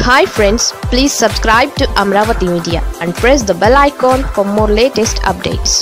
hi friends please subscribe to Amaravati media and press the bell icon for more latest updates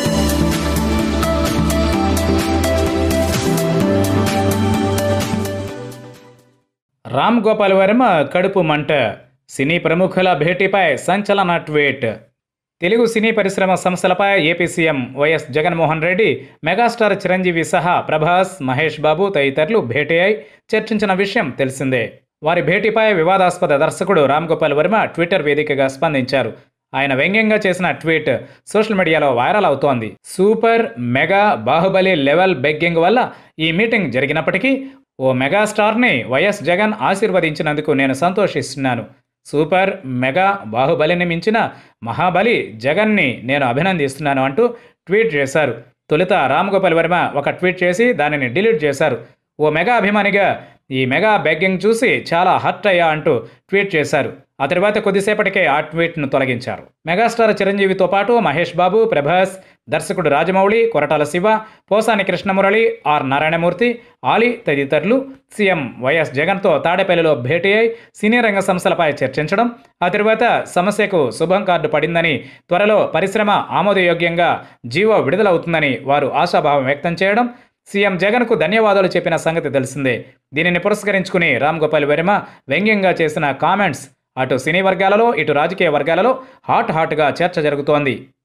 Ram Gopal Varma కడుపు మంట సినీ ప్రముఖుల భేటీపై సంచలన tweet Telugu cine పరిశ్రమ సంస్థలపై AP CM YS Jaganmohan Reddy megastar Chiranjeevi సహా ప్రభాస్ మహేష్ బాబు తదితరులు భేటీ అయి చర్చించిన విషయం తెలిసిందే వారి భేటీపై వివాదాస్పద దర్శకుడు రామ్ గోపాల్ వర్మ ట్విట్టర్ వేదికగా స్పందించారు ఆయన వ్యంగ్యంగా చేసిన ట్వీట్ సోషల్ మీడియాలో వైరల్ అవుతోంది super mega Baahubali level begging వల్ల ఈ మీటింగ్ జరిగినప్పటికీ ఓ మెగాస్టార్ని వైఎస్ జగన్ ఆశీర్వదించినందుకు నేను సంతోషిస్తున్నాను సూపర్ మెగా బాహుబలిని మించిన మహాబలి జగన్ని నేను అభినందిస్తున్నాను అంటూ ట్వీట్ చేశారు తొలుత రామ్ గోపాల్ వర్మ ఒక ట్వీట్ చేసి దానిని డిలీట్ చేశారు ఓ మెగా అభిమానిగా ఈ మెగా బెగ్గింగ్ చూసి చాలా హర్ట్ అయ్యా అంటూ ట్వీట్ చేశారు ఆ తర్వాత కొద్దిసేపటికే ఆ ట్వీట్ను తొలగించారు మెగాస్టార్ చిరంజీవితో పాటు మహేష్ బాబు ప్రభాస్ దర్శకుడు రాజమౌళి కొరటాల శివ పోసాని కృష్ణమురళి ఆర్ నారాయణమూర్తి ఆలీ తదితరులు సీఎం వైఎస్ జగన్తో తాడేపల్లిలో భేటీ అయి సినీ రంగ సంస్థలపై చర్చించడం ఆ తర్వాత సమస్యకు శుభం కార్డు పడిందని త్వరలో పరిశ్రమ ఆమోదయోగ్యంగా జీవో విడుదలవుతుందని వారు ఆశాభావం వ్యక్తం చేయడం సీఎం జగన్కు ధన్యవాదాలు చెప్పిన సంగతి తెలిసిందే దీనిని పురస్కరించుకుని రామ్ గోపాల్ వర్మ వ్యంగ్యంగా చేసిన కామెంట్స్ అటు సినీ వర్గాలలో ఇటు రాజకీయ వర్గాలలో హాట్ హాట్గా చర్చ జరుగుతోంది